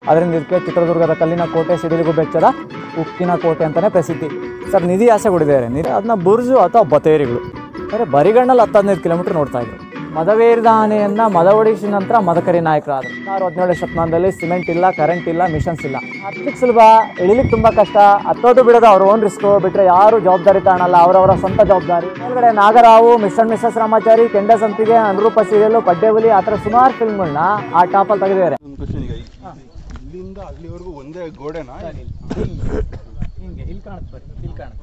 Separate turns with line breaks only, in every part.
ಅದರಿಂದ ಇದಕ್ಕೆ ಚಿತ್ರದುರ್ಗದ ಕಲ್ಲಿನ ಕೋಟೆ ಸಿಡಿಲಿಗೂ ಬೆಚ್ಚದ ಉಕ್ಕಿನ ಕೋಟೆ ಅಂತಲೇ ಪ್ರಸಿದ್ಧಿ ಸರ್ ನಿಧಿ ಆಸೆ ಕೊಡಿದ್ದಾರೆ ನಿಧಿ ಅದನ್ನ ಬುರ್ಜು ಅಥವಾ ಬತೇರಿಗಳು ಅಂದರೆ ಬರಿಗಣ್ಣಲ್ಲಿ ಹತ್ತು ಹದಿನೈದು ಕಿಲೋಮೀಟರ್ ನೋಡ್ತಾ ಇದ್ರು ಮದವೇರಿದ ಆನೆಯನ್ನ ಮದ ಒಡಿಸಿದ ನಂತರ ಮದಕರಿ ನಾಯಕರಾದರು ಸಾವಿರದ ಹದಿನೇಳು ಶತಮಾನದಲ್ಲಿ ಸಿಮೆಂಟ್ ಇಲ್ಲ ಕರೆಂಟ್ ಇಲ್ಲ ಮಿಷನ್ಸ್ ಇಲ್ಲ ಹತ್ಲಿಕ್ಕೆ ಸುಲಭ ಇಳಿಲಿಕ್ಕೆ ತುಂಬ ಕಷ್ಟ ಹತ್ತೋದು ಬಿಡೋದು ಅವ್ರ ಓನ್ ರಿಸ್ಕು ಬಿಟ್ಟರೆ ಯಾರು ಜವಾಬ್ದಾರಿ ತಗೊಳಲ್ಲ ಅವರವರ ಸ್ವಂತ ಜವಾಬ್ದಾರಿ ಮೇಲ್ಗಡೆ ನಾಗರಾವು ಮಿಸ್ಟರ್ ಮಿಸ್ಸಸ್ ರಾಮಾಚಾರಿ ಕೆಂಡ ಸಂಪಿಗೆ ಅನುರೂಪ ಸೀರಿಯಲ್ ಪಡ್ಡೆಬುಲಿ ಆ ಥರ ಸುಮಾರು ಫಿಲ್ಮ್ಗಳನ್ನ ಆ ಟಾಪಲ್ಲಿ ತೆಗೆದಿದ್ದಾರೆ
ಒಂದು ಕ್ವಶನ್ ಈಗ ಇಲ್ಲಿಂದ ಅಲ್ಲಿವರೆಗೂ ಒಂದೇ ಗೋಡೆನಾ
ಹಿಂಗೆ ಇಲ್ಲಿ ಕಾಣುತ್ತೆ ಬರೀ ಇಲ್ಲಿ ಕಾಣುತ್ತೆ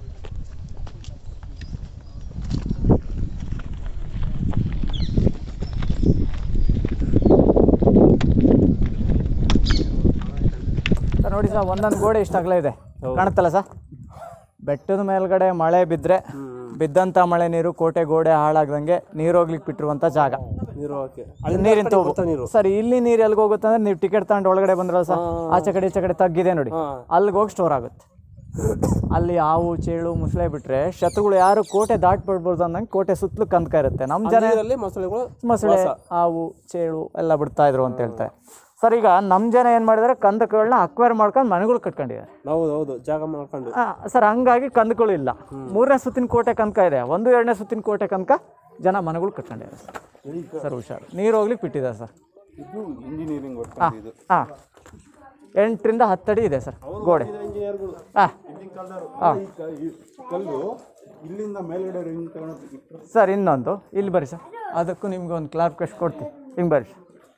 ಸರ್ ನೋಡಿ ಸರ್ ಒಂದೊಂದು ಗೋಡೆ ಇಷ್ಟ ಅಗಲ ಇದೆ ಕಾಣುತ್ತಲ್ಲ ಸರ್ ಬೆಟ್ಟದ ಮೇಲ್ಗಡೆ ಮಳೆ ಬಿದ್ದರೆ ಬಿದ್ದಂಥ ಮಳೆ ನೀರು ಕೋಟೆ ಗೋಡೆ ಹಾಳಾಗ್ದಂಗೆ ನೀರು ಹೋಗ್ಲಿಕ್ಕೆ ಬಿಟ್ಟಿರುವಂಥ ಜಾಗ
ನೀರು ಓಕೆ
ನೀರಿನ ತೋಗು ಸರ್ ಇಲ್ಲಿ ನೀರು ಎಲ್ಲಿಗೆ ಹೋಗುತ್ತೆ ಅಂದ್ರೆ ನೀವು ಟಿಕೆಟ್ ತಗೊಂಡು ಒಳಗಡೆ ಬಂದ್ರಲ್ಲ ಸರ್ ಆಚೆ ಕಡೆ ಈಚೆ ಕಡೆ ತಗ್ಗಿದೆ ನೋಡಿ ಅಲ್ಲಿಗೆ ಹೋಗಿ ಸ್ಟೋರ್ ಆಗುತ್ತೆ ಅಲ್ಲಿ ಹಾವು ಚೇಳು ಮುಸಳೆ ಬಿಟ್ರೆ ಶತ್ರುಗಳು ಯಾರು ಕೋಟೆ ದಾಟ್ಬಿಡ್ಬೋದು ಅನ್ನಂಗೆ ಕೋಟೆ ಸುತ್ತಲೂ ಕಂದ್ಕ ಇರುತ್ತೆ ನಮ್ಮ ಜನ
ನೀರಲ್ಲಿ ಮೊಸಳೆಗಳು
ಮೊಸಳೆ ಹಾವು ಚೇಳು ಎಲ್ಲ ಬಿಡ್ತಾ ಇದ್ರು ಅಂತ ಹೇಳ್ತಾರೆ ಸರ್ ಈಗ ನಮ್ಮ ಜನ ಏನು ಮಾಡಿದ್ದಾರೆ ಕಂದಕಗಳನ್ನ ಅಕ್ವೈರ್ ಮಾಡ್ಕೊಂಡು ಮನೆಗಳು ಕಟ್ಕೊಂಡಿದ್ದಾರೆ
ಹೌದು ಹೌದು ಜಾಗ ಮಾಡ್ಕೊಂಡು
ಆ, ಸರ್ ಹಂಗಾಗಿ ಕಂದಗಳು ಇಲ್ಲ ಮೂರನೇ ಸುತ್ತಿನ ಕೋಟೆ ಕನಕ ಇದೆ ಒಂದು ಎರಡನೇ ಸುತ್ತಿನ ಕೋಟೆ ಕನಕ ಜನ ಮನೆಗಳು ಕಟ್ಕೊಂಡಿದ್ದಾರೆ ಸರ್. ಸರ್ ಹುಷಾರು ನೀರು ಹೋಗ್ಲಿಕ್ಕೆ ಬಿಟ್ಟಿದ್ದಾರೆ ಸರ್
ಇದು ಇಂಜಿನಿಯರಿಂಗ್ ವರ್ಕ್ ಇದು
ಹಾಂ ಎಂಟರಿಂದ ಹತ್ತಡಿ ಇದೆ ಸರ್ ಗೋಡೆ
ಇಂಜಿನಿಯರ್ಗಳು
ಹಾಂ ಹಾಂ
ಈ ಕ- ಈ ಕಲ್ಲು ಇಲ್ಲಿಂದ ಮೇಲ್ಗಡೆ ರಿಂಗ್ ತಗೊಂಡು ಇಟ್ರೆ
ಸರ್ ಇನ್ನೊಂದು ಇಲ್ಲಿ ಬರ್ರಿ ಸರ್ ಅದಕ್ಕೂ ನಿಮ್ಗೆ ಒಂದು ಕ್ಲಾರಿಫಿಕೇಶನ್ ಕೊಡ್ತೀನಿ ಹಿಂಗೆ ಬರ್ರಿ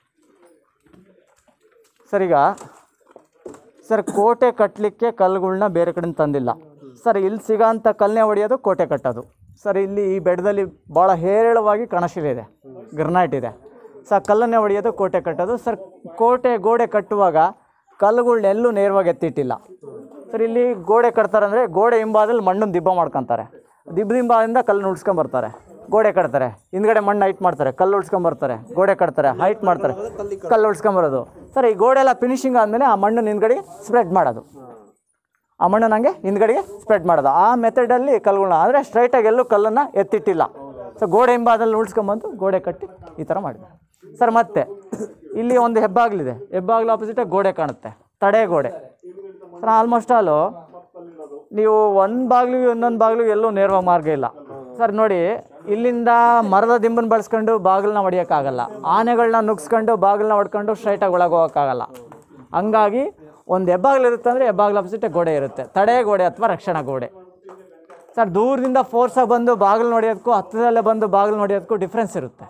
ಸರ್ ಈಗ ಸರ್ ಕೋಟೆ ಕಟ್ಟಲಿಕ್ಕೆ ಕಲ್ಲುಗಳ್ನ ಬೇರೆ ಕಡೆಯಿಂದ ತಂದಿಲ್ಲ ಸರ್ ಇಲ್ಲಿ ಸಿಗೋಂಥ ಕಲ್ಲನ್ನೇ ಹೊಡೆಯೋದು ಕೋಟೆ ಕಟ್ಟೋದು ಸರ್ ಇಲ್ಲಿ ಈ ಬೆಟ್ಟದಲ್ಲಿ ಭಾಳ ಹೇರಳವಾಗಿ ಕಣಶಿಲೆ ಇದೆ ಗ್ರನೈಟ್ ಇದೆ ಸರ್ ಕಲ್ಲನ್ನೇ ಹೊಡೆಯೋದು ಕೋಟೆ ಕಟ್ಟೋದು ಸರ್ ಕೋಟೆ ಗೋಡೆ ಕಟ್ಟುವಾಗ ಕಲ್ಲುಗಳ್ನೆಲ್ಲೂ ನೇರವಾಗಿ ಎತ್ತಿಟ್ಟಿಲ್ಲ ಸರ್ ಇಲ್ಲಿ ಗೋಡೆ ಕಟ್ತಾರೆ ಅಂದರೆ ಗೋಡೆ ಹಿಂಭಾಗದಲ್ಲಿ ಮಣ್ಣನ್ನು ದಿಬ್ಬ ಮಾಡ್ಕೊತಾರೆ ದಿಬ್ಬ ಹಿಂಭಾಗದಿಂದ ಕಲ್ಲನ್ನು ಉಳ್ಸ್ಕೊಂಬರ್ತಾರೆ ಗೋಡೆ ಕಟ್ತಾರೆ ಹಿಂದ್ಗಡೆ ಮಣ್ಣು ಹೈಟ್ ಮಾಡ್ತಾರೆ ಕಲ್ಲು ಉಳ್ಸ್ಕೊಂಬರ್ತಾರೆ ಗೋಡೆ ಕಟ್ತಾರೆ ಹೈಟ್ ಮಾಡ್ತಾರೆ ಕಲ್ಲು ಉಳ್ಸ್ಕೊಂಬರೋದು ಸರ್ ಈ ಗೋಡೆ ಎಲ್ಲ ಫಿನಿಶಿಂಗ್ ಆದಮೇಲೆ ಆ ಮಣ್ಣನ್ನು ಹಿಂದ್ಗಡೆಗೆ ಸ್ಪ್ರೆಡ್ ಮಾಡೋದು ಆ ಮಣ್ಣು ನನಗೆ ಹಿಂದ್ಗಡೆಗೆ ಸ್ಪ್ರೆಡ್ ಮಾಡೋದು ಆ ಮೆಥಡಲ್ಲಿ ಕಲ್ಲುಗಳನ್ನ ಅಂದರೆ ಸ್ಟ್ರೈಟಾಗಿ ಎಲ್ಲೂ ಕಲ್ಲನ್ನು ಎತ್ತಿಟ್ಟಿಲ್ಲ ಸೊ ಗೋಡೆ ಹಿಂಭಾಗದಲ್ಲಿ ಉಳ್ಸ್ಕೊಂಬಂದು ಗೋಡೆ ಕಟ್ಟಿ ಈ ಥರ ಮಾಡಿದೆ ಸರ್ ಮತ್ತೆ ಇಲ್ಲಿ ಒಂದು ಹೆಬ್ಬಾಗ್ಲಿದೆ ಹೆಬ್ಬಾಗ್ಲು ಆಪೋಸಿಟಾಗಿ ಗೋಡೆ ಕಾಣುತ್ತೆ ತಡೆ ಗೋಡೆ ಸರ್ ಆಲ್ಮೋಸ್ಟ್ ಆಲು ನೀವು ಒಂದು ಬಾಗಿಲಿಗೆ ಇನ್ನೊಂದು ಬಾಗಿಲಿಗೆ ಎಲ್ಲೂ ನೇರವಾಗಿ ಮಾರ್ಗ ಇಲ್ಲ ಸರ್ ನೋಡಿ ಇಲ್ಲಿಂದ ಮರದ ದಿಂಬನ್ನು ಬಳಸ್ಕೊಂಡು ಬಾಗಿಲನ್ನ ಹೊಡಿಯೋಕ್ಕಾಗಲ್ಲ ಆನೆಗಳನ್ನ ನುಗ್ಸ್ಕೊಂಡು ಬಾಗಿಲನ್ನ ಹೊಡ್ಕೊಂಡು ಸ್ಟ್ರೈಟಾಗಿ ಒಳಗೆ ಹೋಗೋಕ್ಕಾಗಲ್ಲ ಹಂಗಾಗಿ ಒಂದು ಹೆಬ್ಬಾಗ್ಲು ಇರುತ್ತೆ ಅಂದರೆ ಹೆಬ್ಬಾಗ್ಲು ಆಪೋಸಿಟ್ ಗೋಡೆ ಇರುತ್ತೆ ತಡೆ ಗೋಡೆ ಅಥವಾ ರಕ್ಷಣಾ ಗೋಡೆ ಸರ್ ದೂರದಿಂದ ಫೋರ್ಸಾಗಿ ಬಂದು ಬಾಗಿಲು ನೋಡಿಯೋದಕ್ಕೂ ಹತ್ತಿರದಲ್ಲೇ ಬಂದು ಬಾಗಿಲು ನೋಡಿಯೋದಕ್ಕೂ ಡಿಫ್ರೆನ್ಸ್ ಇರುತ್ತೆ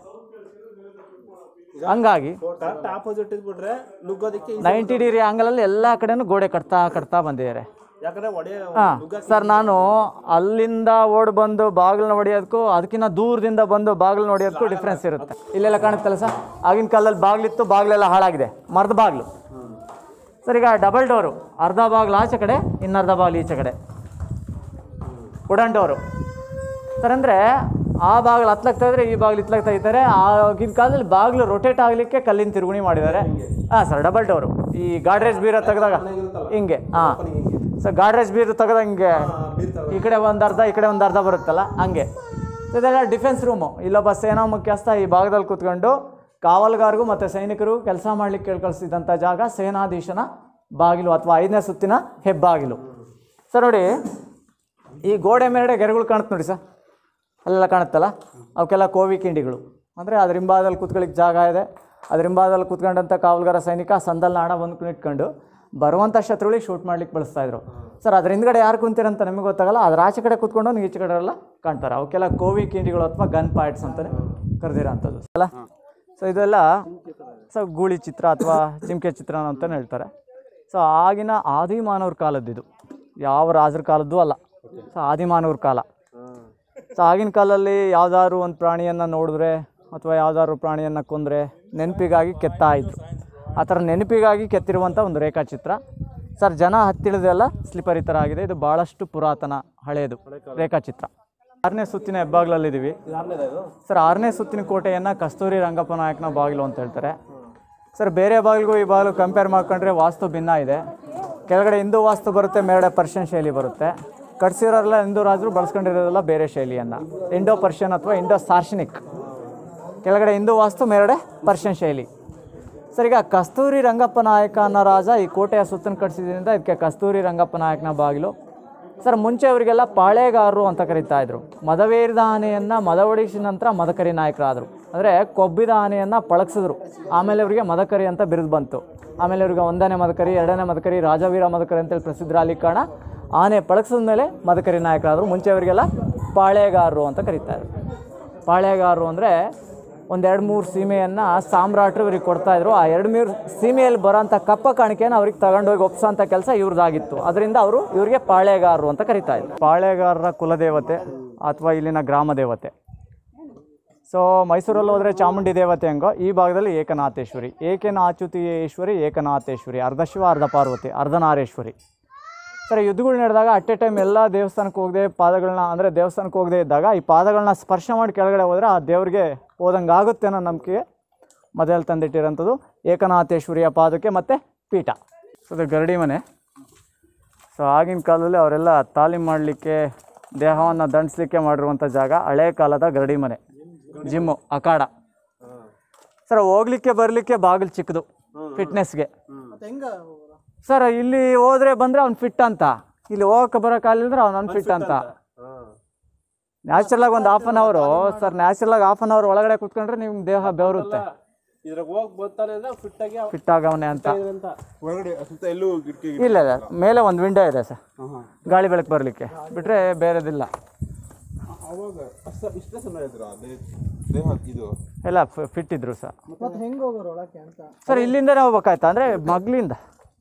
ಹಂಗಾಗಿ
ಕರೆಕ್ಟ್ ಆಪೋಸಿಟ್ ಇದ್ಬಿಟ್ರೆ ನುಗ್ಗೋದಕ್ಕೆ easy.
ನೈಂಟಿ ಡಿಗ್ರಿ ಆಂಗಲಲ್ಲಿ ಎಲ್ಲ ಕಡೆನೂ ಗೋಡೆ ಕಟ್ತಾ ಕಟ್ತಾ ಬಂದಿದ್ದಾರೆ
ಯಾಕಂದ್ರೆ ಒಡೆ
ಹಾಂ ಸರ್ ನಾನು ಅಲ್ಲಿಂದ ಓಡ್ ಬಂದು ಬಾಗಿಲನ್ನ ಹೊಡಿಯೋದಕ್ಕೂ ಅದಕ್ಕಿಂತ ದೂರದಿಂದ ಬಂದು ಬಾಗಿಲು ನೋಡಿಯೋದಕ್ಕೂ ಡಿಫ್ರೆನ್ಸ್ ಇರುತ್ತೆ ಇಲ್ಲೆಲ್ಲ ಕಾಣುತ್ತಲ್ಲ ಸರ್ ಆಗಿನ ಕಾಲದಲ್ಲಿ ಬಾಗಿಲಿತ್ತು ಬಾಗಿಲೆಲ್ಲ ಹಾಳಾಗಿದೆ ಮರದ ಬಾಗಿಲು ಸರ್ ಈಗ ಡಬಲ್ ಡೋರು ಅರ್ಧ ಬಾಗಿಲು ಆಚೆ ಕಡೆ ಇನ್ನರ್ಧ ಬಾಗಿಲು ಈಚೆ ಕಡೆ ವುಡನ್ ಡೋರು ಸರ್ ಅಂದರೆ ಆ ಬಾಗಿಲು ಹತ್ಲಾಗ್ತಾ ಇದ್ರೆ ಈ ಬಾಗಿಲು ಇತ್ಲಾಗ್ತಾ ಇದ್ದಾರೆ ಆಗಿನ ಕಾಲದಲ್ಲಿ ಬಾಗಿಲು ರೊಟೇಟ್ ಆಗಲಿಕ್ಕೆ ಕಲ್ಲಿನ ತಿರುಗುಣಿ ಮಾಡಿದ್ದಾರೆ ಹಾಂ ಸರ್ ಡಬಲ್ ಡೋರು ಈ ಗಾಡ್ರೇಜ್ ಬೀರ ತೆಗೆದಾಗ ಹಿಂಗೆ ಹಾಂ ಸರ್ ಗಾಡ್ರೇಜ್ ಬೀರು ತೆಗೆದ ಹಿಂಗೆ ಈ ಕಡೆ ಒಂದು ಅರ್ಧ ಈ ಕಡೆ ಒಂದು ಅರ್ಧ ಬರುತ್ತಲ್ಲ ಹಂಗೆ ಸೊ ಇದೆಲ್ಲ ಡಿಫೆನ್ಸ್ ರೂಮು ಇಲ್ಲೊಬ್ಬ ಸೇನಾ ಮುಖ್ಯಸ್ಥ ಈ ಭಾಗದಲ್ಲಿ ಕೂತ್ಕೊಂಡು ಕಾವಲ್ಗಾರ್ಗೂ ಮತ್ತು ಸೈನಿಕರು ಕೆಲಸ ಮಾಡ್ಲಿಕ್ಕೆ ಕೇಳ್ಕಳಿಸಿದಂಥ ಜಾಗ ಸೇನಾಧೀಶನ ಬಾಗಿಲು ಅಥವಾ ಐದನೇ ಸುತ್ತಿನ ಹೆಬ್ಬಾಗಿಲು ಸರ್ ನೋಡಿ ಈ ಗೋಡೆ ಮೇಲ್ಗಡೆ ಗೆರೆಗಳು ಕಾಣುತ್ತೆ ನೋಡಿ ಸರ್ ಅಲ್ಲೆಲ್ಲ ಕಾಣುತ್ತಲ್ಲ ಅವಕ್ಕೆಲ್ಲ ಕೋವಿ ಕಿಂಡಿಗಳು ಅಂದರೆ ಅದ್ರ ಹಿಂಭಾಗದಲ್ಲಿ ಕೂತ್ಕೊಳ್ಳಿಕ್ಕೆ ಜಾಗ ಇದೆ ಅದ್ರ ಹಿಂಭಾಗದಲ್ಲಿ ಕೂತ್ಕೊಂಡಂಥ ಕಾವಲ್ಗಾರ ಸೈನಿಕ ಸಂದಲ್ಲಿ ನಾಣ ಬಂದು ಇಟ್ಕೊಂಡು ಬರುವಂಥ ಶತ್ರುಗಳಿಗೆ ಶೂಟ್ ಮಾಡ್ಲಿಕ್ಕೆ ಬಳಸ್ತಾಯಿದ್ರು ಸರ್ ಅದ್ರ ಹಿಂದ್ಗಡೆ ಯಾರು ಕುಂತಿರಂತ ನಮಗೆ ಗೊತ್ತಾಗಲ್ಲ ಅದ್ರ ಆಚೆ ಕಡೆ ಕೂತ್ಕೊಂಡು ನೀವು ಈಚೆ ಕಡೆ ಎಲ್ಲ ಕಾಣ್ತಾರೆ ಅವಕ್ಕೆಲ್ಲ ಕೋವಿ ಕಿಂಡಿಗಳು ಅಥವಾ ಗನ್ ಪಾಯಿಂಟ್ಸ್ ಅಂತಲೇ ಕರೆದಿರೋಂಥದ್ದು ಅಲ್ಲ ಸೊ ಇದೆಲ್ಲ ಸೊ ಗೂಳಿ ಚಿತ್ರ ಅಥವಾ ಚಿಮ್ಕೆ ಚಿತ್ರ ಅಂತಲೇ ಹೇಳ್ತಾರೆ ಸೊ ಆಗಿನ ಆದಿಮಾನವ್ರ ಕಾಲದ್ದಿದು ಯಾವ ರಾಜರ ಕಾಲದ್ದು ಅಲ್ಲ ಸೊ ಆದಿಮಾನವ್ರ ಕಾಲ ಸೊ ಆಗಿನ ಕಾಲದಲ್ಲಿ ಯಾವ್ದಾದ್ರು ಒಂದು ಪ್ರಾಣಿಯನ್ನು ನೋಡಿದ್ರೆ ಅಥವಾ ಯಾವ್ದಾದ್ರು ಪ್ರಾಣಿಯನ್ನು ಕೊಂದರೆ ನೆನಪಿಗಾಗಿ ಕೆತ್ತಾ ಇದ್ರು ಆ ಥರ ನೆನಪಿಗಾಗಿ ಕೆತ್ತಿರುವಂಥ ಒಂದು ರೇಖಾಚಿತ್ರ ಸರ್ ಜನ ಹತ್ತಿಳಿದೆಲ್ಲ ಸ್ಲಿಪರ್ ಈ ಥರ ಆಗಿದೆ ಇದು ಭಾಳಷ್ಟು ಪುರಾತನ ಹಳೆಯದು ರೇಖಾಚಿತ್ರ ಆರನೇ ಸುತ್ತಿನ ಹೆಬ್ಬಾಗ್ಲಲ್ಲಿದ್ದೀವಿ
ಯಾರನೇದ ಇದು
ಸರ್ ಆರನೇ ಸುತ್ತಿನ ಕೋಟೆಯನ್ನು ಕಸ್ತೂರಿ ರಂಗಪ್ಪ ನಾಯಕನ ಬಾಗಿಲು ಅಂತ ಹೇಳ್ತಾರೆ ಸರ್ ಬೇರೆ ಬಾಗಿಲಿಗೂ ಈ ಬಾಗಿಲು ಕಂಪೇರ್ ಮಾಡ್ಕೊಂಡ್ರೆ ವಾಸ್ತು ಭಿನ್ನ ಇದೆ ಕೆಳಗಡೆ ಹಿಂದೂ ವಾಸ್ತು ಬರುತ್ತೆ ಮೇಲ್ಗಡೆ ಪರ್ಷಿಯನ್ ಶೈಲಿ ಬರುತ್ತೆ ಕಟ್ಸಿರೋರೆಲ್ಲ ಹಿಂದೂ ರಾಜರು ಬಳಸ್ಕೊಂಡಿರೋದೆಲ್ಲ ಬೇರೆ ಶೈಲಿಯನ್ನು ಇಂಡೋ ಪರ್ಷಿಯನ್ ಅಥವಾ ಇಂಡೋ ಸಾರ್ಶನಿಕ್ ಕೆಳಗಡೆ ಹಿಂದೂ ವಾಸ್ತು ಮೇಲ್ಗಡೆ ಪರ್ಷಿಯನ್ ಶೈಲಿ ಸರ್ ಈಗ ಕಸ್ತೂರಿ ರಂಗಪ್ಪ ನಾಯಕ ಅನ್ನೋ ರಾಜ ಈ ಕೋಟೆಯ ಸುತ್ತನ್ನು ಕಟ್ಟಿಸಿದ್ರಿಂದ ಇದಕ್ಕೆ ಕಸ್ತೂರಿ ರಂಗಪ್ಪ ನಾಯಕನ ಬಾಗಿಲು ಸರ್ ಮುಂಚೆ ಅವರಿಗೆಲ್ಲ ಪಾಳೆಗಾರರು ಅಂತ ಕರೀತಾ ಇದ್ರು ಮದವೇರಿದ ಆನೆಯನ್ನು ಮದವಡಿಸಿದ ನಂತರ ಮದಕರಿ ನಾಯಕರಾದರು ಅಂದರೆ ಕೊಬ್ಬಿದ ಆನೆಯನ್ನು ಪಳಗಿಸಿದ್ರು ಆಮೇಲೆ ಅವರಿಗೆ ಮದಕರಿ ಅಂತ ಬಿರುದು ಬಂತು ಆಮೇಲೆ ಇವರಿಗೆ ಒಂದನೇ ಮದಕರಿ ಎರಡನೇ ಮದಕರಿ ರಾಜವೀರ ಮದಕರಿ ಅಂತೇಳಿ ಪ್ರಸಿದ್ಧರಾಗಲಿ ಕಾರಣ ಆನೆ ಪಳಗಿಸಿದ ಮೇಲೆ ಮದಕರಿ ನಾಯಕರಾದರು ಮುಂಚೆ ಅವರಿಗೆಲ್ಲ ಪಾಳೆಗಾರರು ಅಂತ ಕರೀತಾರೆ ಪಾಳೆಗಾರರು ಅಂದರೆ ಒಂದೆರಡು ಮೂರು ಸೀಮೆಯನ್ನು ಸಾಮ್ರಾಟರು ಇವ್ರಿಗೆ ಕೊಡ್ತಾಯಿದ್ರು ಆ ಎರಡು ಮೂರು ಸೀಮೆಯಲ್ಲಿ ಬರೋಂಥ ಕಪ್ಪ ಕಾಣಿಕೆಯನ್ನು ಅವ್ರಿಗೆ ತಗೊಂಡೋಗಿ ಒಪ್ಸೋಂಥ ಕೆಲಸ ಇವ್ರದ್ದಾಗಿತ್ತು ಅದರಿಂದ ಅವರು ಇವರಿಗೆ ಪಾಳೆಗಾರರು ಅಂತ ಕರೀತಾ ಇದ್ರು ಪಾಳೆಗಾರರ ಕುಲದೇವತೆ ಅಥವಾ ಇಲ್ಲಿನ ಗ್ರಾಮ ದೇವತೆ ಸೊ ಮೈಸೂರಲ್ಲಿ ಹೋದರೆ ಚಾಮುಂಡಿ ದೇವತೆ ಹಂಗೋ ಈ ಭಾಗದಲ್ಲಿ ಏಕನಾಥೇಶ್ವರಿ ಏಕನಾಚ್ಯುತಿಯೇಶ್ವರಿ ಏಕನಾಥೇಶ್ವರಿ ಅರ್ಧ ಶಿವ ಅರ್ಧ ಪಾರ್ವತಿ ಅರ್ಧನಾರೇಶ್ವರಿ ಸರ್ ಯುದ್ಧಗಳು ನಡೆದಾಗ ಅಟ್ ಎ ಟೈಮ್ ಎಲ್ಲ ದೇವಸ್ಥಾನಕ್ಕೆ ಹೋಗದೆ ಪಾದಗಳನ್ನ ಅಂದರೆ ದೇವಸ್ಥಾನಕ್ಕೆ ಹೋಗದೆ ಇದ್ದಾಗ ಈ ಪಾದಗಳನ್ನ ಸ್ಪರ್ಶ ಮಾಡಿ ಕೆಳಗಡೆ ಹೋದರೆ ಆ ದೇವ್ರಿಗೆ ಹೋದಂಗೆ ಆಗುತ್ತೆ ಅನ್ನೋ ನಂಬಿಕೆ ಮೊದಲು ತಂದಿಟ್ಟಿರೋಂಥದ್ದು ಏಕನಾಥೇಶ್ವರಿಯ ಪಾದಕ್ಕೆ ಮತ್ತು ಪೀಠ ಸೊ ಅದು ಗರಡಿ ಮನೆ ಸೊ ಆಗಿನ ಕಾಲದಲ್ಲಿ ಅವರೆಲ್ಲ ತಾಲೀಮ್ ಮಾಡಲಿಕ್ಕೆ ದೇಹವನ್ನು ದಂಡಿಸ್ಲಿಕ್ಕೆ ಮಾಡಿರುವಂಥ ಜಾಗ ಹಳೆ ಕಾಲದ ಗರಡಿ ಮನೆ ಜಿಮ್ಮು ಅಖಾಡ ಸರ್ ಹೋಗ್ಲಿಕ್ಕೆ ಬರಲಿಕ್ಕೆ ಬಾಗಿಲು ಚಿಕ್ಕದು ಫಿಟ್ನೆಸ್ಗೆ ಸರ್ ಇಲ್ಲಿ ಹೋದ್ರೆ ಬಂದರೆ ಅವ್ನು ಫಿಟ್ ಅಂತ ಇಲ್ಲಿ ಹೋಗಕ್ಕೆ ಬರೋಕ್ಕಾಗಲಿದ್ರೆ ಅವ್ನು ಅನ್ಫಿಟ್ ಅಂತ ನ್ಯಾಚುರಲಾಗಿ ಒಂದು ಹಾಫ್ ಆನ್ ಅವರು ಸರ್ ನ್ಯಾಚುರಲಾಗಿ ಹಾಫ್ ಆನ್ ಅವರ್ ಒಳಗಡೆ ಕುತ್ಕೊಂಡ್ರೆ ನಿಮ್ಮ ದೇಹ ಬೆವರುತ್ತೆ
ಇದ್ರಾಗ ಹೋಗಿ ಬರ್ತಾನೆ ಅಂದ್ರೆ ಫಿಟ್ ಆಗಿ
ಫಿಟ್ ಆಗವನೆ ಅಂತ
ಅಂತ
ಒಳಗಡೆ ಸುತ್ತ ಎಲ್ಲೂ ಗಿಟಕಿ
ಇಲ್ಲ ಇಲ್ಲ ಮೇಲೆ ಒಂದು ವಿಂಡೋ ಇದೆ ಸರ್
ಹಾಂ ಹಾಂ
ಗಾಳಿ ಬೆಳಕು ಬರಲಿಕ್ಕೆ ಬಿಟ್ಟರೆ ಬೇರೆದಿಲ್ಲ
ಅವಾಗ ಅಷ್ಟ ಇಷ್ಟೇ ಸಮಯ ಇದ್ರ ದೇಹ ಇದು
ಎಲ್ಲ ಫಿಟ್ ಇದ್ರು ಸರ್
ಮತ್ತೆ ಹೆಂಗ್ ಹೋಗೋರು ಒಳಕ್ಕೆ ಅಂತ
ಸರ್ ಇಲ್ಲಿಂದನೇ ಹೋಗ್ಬೇಕಾಯ್ತಾ ಅಂದರೆ ಮಗ್ಲಿಂದ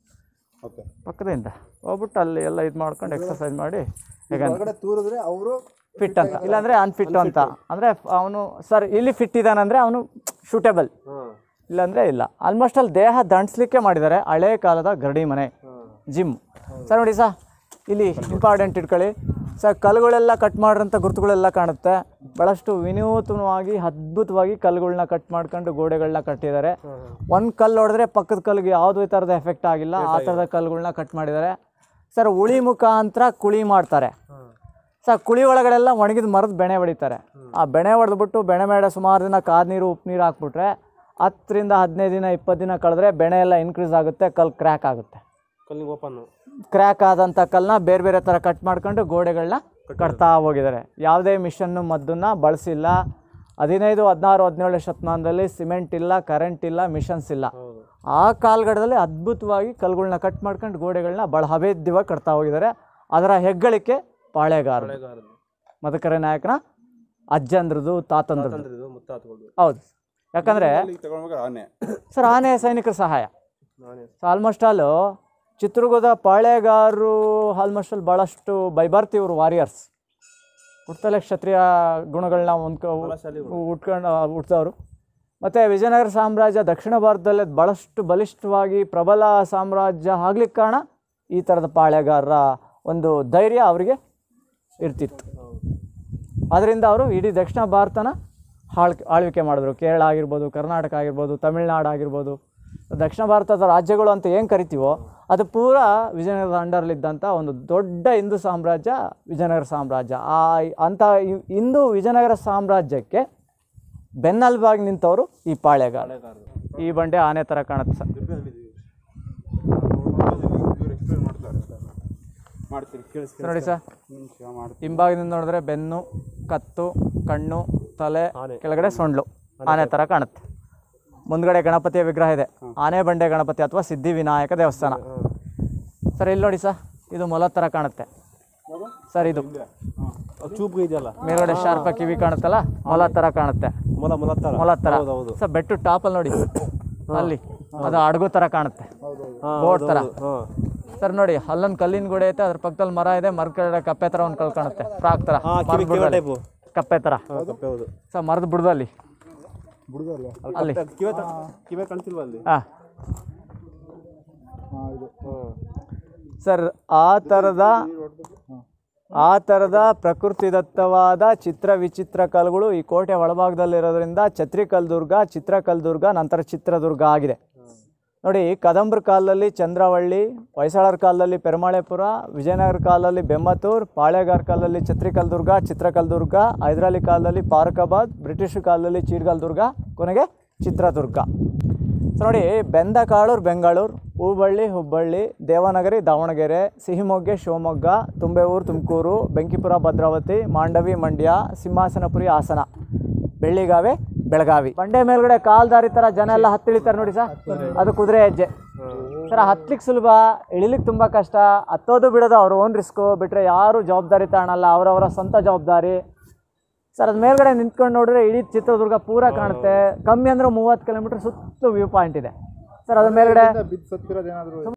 ಓಕೆ
ಪಕ್ಕದಿಂದ ಹೋಗ್ಬಿಟ್ಟು ಅಲ್ಲಿ ಎಲ್ಲ ಇದು ಮಾಡ್ಕೊಂಡು ಎಕ್ಸರ್ಸೈಸ್ ಮಾಡಿ ಹೇಗೆ
ಒಳಗಡೆ ತೂರಿದ್ರೆ ಅವರು
ಫಿಟ್ ಅಂತ ಇಲ್ಲಾಂದರೆ ಅನ್ಫಿಟ್ ಅಂತ ಅಂದರೆ ಅವನು ಸರ್ ಇಲ್ಲಿ ಫಿಟ್ ಇದ್ದಾನಂದರೆ ಅವನು ಶೂಟೇಬಲ್ ಇಲ್ಲಾಂದರೆ ಇಲ್ಲ ಆಲ್ಮೋಸ್ಟ್ ಅಲ್ಲಿ ದೇಹ ದಂಡಿಸ್ಲಿಕ್ಕೆ ಮಾಡಿದ್ದಾರೆ ಹಳೆ ಕಾಲದ ಗರಡಿ ಮನೆ ಜಿಮ್ ಸರ್ ನೋಡಿ ಸರ್ ಇಲ್ಲಿ ಇಂಪಾರ್ಟೆಂಟ್ ಇಟ್ಕೊಳ್ಳಿ ಸರ್ ಕಲ್ಲುಗಳೆಲ್ಲ ಕಟ್ ಮಾಡಿರೋಂಥ ಗುರುತುಗಳೆಲ್ಲ ಕಾಣುತ್ತೆ ಭಾಳಷ್ಟು ವಿನೂತನವಾಗಿ ಅದ್ಭುತವಾಗಿ ಕಲ್ಲುಗಳನ್ನ ಕಟ್ ಮಾಡ್ಕೊಂಡು ಗೋಡೆಗಳನ್ನ ಕಟ್ಟಿದ್ದಾರೆ ಒಂದು ಕಲ್ಲು ಹೊಡೆದ್ರೆ ಪಕ್ಕದ ಕಲ್ಲಿಗೆ ಯಾವುದೇ ಥರದ ಎಫೆಕ್ಟ್ ಆಗಿಲ್ಲ ಆ ಥರದ ಕಲ್ಲುಗಳನ್ನ ಕಟ್ ಮಾಡಿದ್ದಾರೆ ಸರ್ ಉಳಿ ಮುಖಾಂತರ ಕುಳಿ ಮಾಡ್ತಾರೆ ಸರ್ ಕುಳಿ ಒಳಗಡೆಲ್ಲ ಒಣಗಿದ ಮರದ ಬೆಣೆ ಹೊಡಿತಾರೆ ಆ ಬೆಣೆ ಹೊಡೆದ್ಬಿಟ್ಟು ಬೆಣೆ ಮೇಲೆ ಸುಮಾರು ದಿನ ಕಾದ ನೀರು ಉಪ್ಪು ನೀರು ಹಾಕ್ಬಿಟ್ರೆ ಹತ್ತರಿಂದ ಹದಿನೈದು ದಿನ ಇಪ್ಪತ್ತು ದಿನ ಕಳೆದ್ರೆ ಬೆಣೆ ಎಲ್ಲ ಇನ್ಕ್ರೀಸ್ ಆಗುತ್ತೆ ಕಲ್ಲು ಕ್ರ್ಯಾಕ್ ಆಗುತ್ತೆ
ಕಲ್ಲಿಗೆ ಓಪನ್
ಕ್ರ್ಯಾಕ್ ಆದಂಥ ಕಲ್ಲನ್ನ ಬೇರೆ ಬೇರೆ ಥರ ಕಟ್ ಮಾಡ್ಕೊಂಡು ಗೋಡೆಗಳನ್ನ ಕಟ್ತಾ ಹೋಗಿದ್ದಾರೆ ಯಾವುದೇ ಮಿಷನ್ನು ಮದ್ದನ್ನು ಬಳಸಿಲ್ಲ ಹದಿನೈದು ಹದಿನಾರು ಹದಿನೇಳನೇ ಶತಮಾನದಲ್ಲಿ ಸಿಮೆಂಟ್ ಇಲ್ಲ ಕರೆಂಟ್ ಇಲ್ಲ ಮಿಷನ್ಸ್ ಇಲ್ಲ ಆ ಕಾಲಘಟ್ಟದಲ್ಲಿ ಅದ್ಭುತವಾಗಿ ಕಲ್ಲುಗಳನ್ನ ಕಟ್ ಮಾಡ್ಕೊಂಡು ಗೋಡೆಗಳನ್ನ ಭಾಳ ಅಭೇದ್ಯವಾಗಿ ಕಟ್ತಾ ಹೋಗಿದ್ದಾರೆ ಅದರ ಹೆಗ್ಗಳಿಕೆ ಪಾಳೆಗಾರ ಮದಕರಿ ನಾಯಕನ ಅಜ್ಜಂದ್ರದು ತಾತಂದ್ರದ್ದು
ಇದು ಮುತ್ತಾತ್ಗಳು
ಹೌದು ಯಾಕಂದರೆ
ಇಲ್ಲಿ ತಗೊಂಡಾಗ ಆನೆ
ಸರ್ ಆನೆ ಸೈನಿಕರ ಸಹಾಯ
ನಾನೇ
ಸೊ ಆಲ್ಮೋಸ್ಟ್ ಆಲು ಚಿತ್ರದುರ್ಗದ ಪಾಳೆಗಾರರು ಆಲ್ಮೋಸ್ಟ್ ಅಲ್ಲಿ ಭಾಳಷ್ಟು ಬೈಬಾರ್ತಿ ಇವರು ವಾರಿಯರ್ಸ್ ಹುಟ್ಟಲೆ ಕ್ಷತ್ರಿಯ ಗುಣಗಳನ್ನ ಹೊಂದ್ಕೊ ಉಟ್ಕೊಂಡು ಹುಟ್ಟಿದವರು ಮತ್ತು ವಿಜಯನಗರ ಸಾಮ್ರಾಜ್ಯ ದಕ್ಷಿಣ ಭಾರತದಲ್ಲಿ ಭಾಳಷ್ಟು ಬಲಿಷ್ಠವಾಗಿ ಪ್ರಬಲ ಸಾಮ್ರಾಜ್ಯ ಆಗ್ಲಿಕ್ಕೆ ಕಾರಣ ಈ ಥರದ ಪಾಳೆಗಾರರ ಒಂದು ಧೈರ್ಯ ಅವರಿಗೆ ಇರ್ತಿತ್ತು ಅದರಿಂದ ಅವರು ಇಡೀ ದಕ್ಷಿಣ ಭಾರತನ ಆಳ್ ಆಳ್ವಿಕೆ ಮಾಡಿದ್ರು ಕೇರಳ ಆಗಿರ್ಬೋದು ಕರ್ನಾಟಕ ಆಗಿರ್ಬೋದು ತಮಿಳ್ನಾಡು ಆಗಿರ್ಬೋದು ದಕ್ಷಿಣ ಭಾರತದ ರಾಜ್ಯಗಳು ಅಂತ ಏನು ಕರಿತೀವೋ ಅದು ಪೂರ ವಿಜಯನಗರದ ಅಂಡರ್ಲಿದ್ದಂಥ ಒಂದು ದೊಡ್ಡ ಹಿಂದೂ ಸಾಮ್ರಾಜ್ಯ ವಿಜಯನಗರ ಸಾಮ್ರಾಜ್ಯ ಆ ಅಂಥ ಇ- ಹಿಂದೂ ವಿಜಯನಗರ ಸಾಮ್ರಾಜ್ಯಕ್ಕೆ ಬೆನ್ನೆಲುಬಾಗಿ ನಿಂತವರು ಈ ಪಾಳೆಗಾರ ಈ ಬಂಡೆ ಆನೆ ಥರ ಕಾಣುತ್ತೆ ಸರ್
ಇವ್ರು ಎಕ್ಸ್ಪ್ಲೇನ್ ಮಾಡ್ತಾರೆ ಮಾಡ್ತೀನಿ ಕೇಳಿಸ್ಕೊಂಡು
ನೋಡಿ ಸರ್
ನಿಮಿಷ ಮಾಡ್ತೀನಿ
ಹಿಂಭಾಗದಿಂದ ನೋಡಿದ್ರೆ ಬೆನ್ನು ಕತ್ತು ಕಣ್ಣು ತಲೆ ಕೆಳಗಡೆ ಸೊಂಡ್ಲು ಆನೆ ಥರ ಕಾಣುತ್ತೆ ಮುಂದ್ಗಡೆ ಗಣಪತಿಯ ವಿಗ್ರಹ ಇದೆ ಆನೆ ಬಂಡೆ ಗಣಪತಿ ಅಥವಾ ಸಿದ್ಧಿ ವಿನಾಯಕ ದೇವಸ್ಥಾನ ಸರ್ ಇಲ್ಲಿ ನೋಡಿ ಸರ್ ಇದು ಮೊಲ ಥರ ಕಾಣುತ್ತೆ ಸರ್ ಇದು
ಚೂಪ್ ಇದೆಯಲ್ಲ
ಮೇಲ್ಗಡೆ ಶಾರ್ಪ ಕಿವಿ ಕಾಣುತ್ತಲ್ಲ ಮೊಲ ಥರ ಕಾಣುತ್ತೆ
ಮೊಲ ಮೊಲ ತರ
ಮೊಲ ಥರ
ಹೌದು ಹೌದು
ಸರ್ ಬೆಟ್ಟು ಟಾಪಲ್ಲಿ ನೋಡಿ ಅಲ್ಲಿ ಅದು ಅಡಗು ಥರ ಕಾಣುತ್ತೆ
ಹಾ,
ಬೋಟ್ ಥರ
ಹಾ
ಸರ್ ನೋಡಿ ಅಲ್ಲೊಂದು ಕಲ್ಲಿನ ಗೋಡೆ ಐತೆ ಅದ್ರ ಪಕ್ಕದಲ್ಲಿ ಮರ ಇದೆ ಮರದ ಕೆಳಗಡೆ ಕಪ್ಪೆ ಥರ ಒಂದು ಕಲ್ ಕಾಣುತ್ತೆ ಫ್ರಾಕ್ ಥರ
ಹಾ,
ಮರದ
ಕಿವಿ ಕಿವಿ
ಬುಡದಲ್ಲಿ.
ಟೈಪು
ಕಪ್ಪೆ ಥರ
ಹಾ ಕಪ್ಪೆ ಹೌದು
ಸರ್ ಮರದ ಬುಡದಲ್ಲಿ
ಬುಡದಲ್ಲ
ಅಲ್ಲಿ
ಕಪ್ಪೆ- ಕಿವೆ ತ- ಕಿವೆ ಕಾಣ್ತಿಲ್ವಾ ಅಲ್ಲಿ
ಹಾಂ
ಹಾಂ ಇದು
ಹ್ಮ್
ಸರ್ ಆ ಥರದ ಆ ಥರದ ಪ್ರಕೃತಿದತ್ತವಾದ ಚಿತ್ರ ವಿಚಿತ್ರ ಕಲ್ಲುಗಳು ಈ ಕೋಟೆ ಒಳಭಾಗದಲ್ಲಿರೋದ್ರಿಂದ ಛತ್ರಿಕಲ್ ದುರ್ಗ ಚಿತ್ರಕಲ್ ದುರ್ಗ ನಂತರ ಚಿತ್ರದುರ್ಗ ಆಗಿದೆ ನೋಡಿ ಕದಂಬ್ರ ಕಾಲದಲ್ಲಿ ಚಂದ್ರವಳ್ಳಿ ಹೊಯ್ಸಳರ ಕಾಲದಲ್ಲಿ ಪೆರಮಾಳೆಪುರ ವಿಜಯನಗರ ಕಾಲದಲ್ಲಿ ಬೆಮ್ಮತ್ತೂರ್ ಪಾಳೆಗಾರ ಕಾಲದಲ್ಲಿ ಛತ್ರಿಕಲ್ ದುರ್ಗ ಚಿತ್ರಕಲ್ ದುರ್ಗ ಹೈದರಾಲಿ ಕಾಲದಲ್ಲಿ ಪಾರಕಾಬಾದ್ ಬ್ರಿಟಿಷ್ ಕಾಲದಲ್ಲಿ ಚೀಡ್ಗಲ್ ದುರ್ಗ ಕೊನೆಗೆ ಚಿತ್ರದುರ್ಗ ಸೊ ನೋಡಿ ಬೆಂದಕಾಳೂರು ಬೆಂಗಳೂರು ಹೂಬಳ್ಳಿ ಹುಬ್ಬಳ್ಳಿ ದೇವನಗರಿ ದಾವಣಗೆರೆ ಸಿಹಿಮೊಗ್ಗೆ ಶಿವಮೊಗ್ಗ ತುಂಬೆಯೂರು ತುಮಕೂರು ಬೆಂಕಿಪುರ ಭದ್ರಾವತಿ ಮಾಂಡವಿ ಮಂಡ್ಯ ಸಿಂಹಾಸನಪುರಿ ಹಾಸನ ಬೆಳ್ಳಿಗಾವೆ ಬೆಳಗಾವಿ ಬಂಡೆ ಮೇಲ್ಗಡೆ ಕಾಲ್ದಾರಿ ಥರ ಜನ ಎಲ್ಲ ಹತ್ತಿಳಿತಾರೆ ನೋಡಿ ಸರ್ ಅದು ಕುದುರೆ ಹೆಜ್ಜೆ ಸರ್ ಹತ್ಲಿಕ್ಕೆ ಸುಲಭ ಇಳಿಲಿಕ್ಕೆ ತುಂಬ ಕಷ್ಟ ಹತ್ತೋದು ಬಿಡೋದು ಅವ್ರ ಓನ್ ರಿಸ್ಕು ಬಿಟ್ಟರೆ ಯಾರು ಜವಾಬ್ದಾರಿ ತಗೊಳಲ್ಲ ಅವರವರ ಸ್ವಂತ ಜವಾಬ್ದಾರಿ ಸರ್ ಅದ್ ಮೇಲ್ಗಡೆ ನಿಂತ್ಕೊಂಡು ನೋಡಿದ್ರೆ ಇಡೀ ಚಿತ್ರದುರ್ಗ ಪೂರ ಕಾಣುತ್ತೆ ಕಮ್ಮಿ ಅಂದ್ರೆ ಮೂವತ್ತು ಕಿಲೋಮೀಟರ್ ಸುತ್ತಲೂ ವ್ಯೂ ಪಾಯಿಂಟ್ ಇದೆ ಸರ್ ಅದ್ರ ಮೇಲ್ಗಡೆ
ಬಿದ್ದು ಸತ್ತಿರೋದೇನಾದ್ರು